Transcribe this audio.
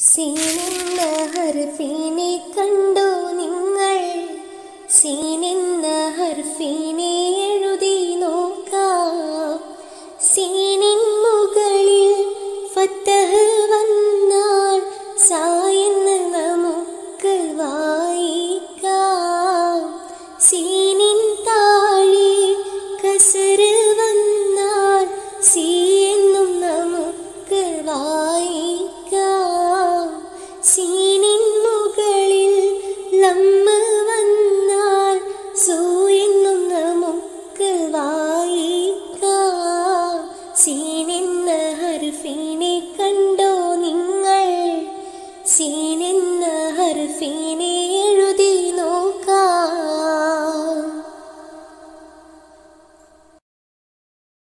സീനെന്ന ഹർഫിനെ കണ്ടോ നിങ്ങൾ സീനെന്ന ഹർഫിനെ എഴുതി നോക്കാം സീനിൻ മുകളിൽ ഫത്തഹ് വന്നാൽ സായെന്ന് നമുക്ക് വായിക്കാം സീനിൻ താഴെ കസറ് വന്നാൽ സീ എന്നും നമുക്ക് വായിക്കാം സീനിൻ മുകളിൽ ലമ്മ വന്നാൽ സൂ എന്നും നമുക്ക് വായിക്കാം സീനെന്ന ഹർഫിനെ കണ്ടോ നിങ്ങൾ സീനെന്ന ഹർഫിനെ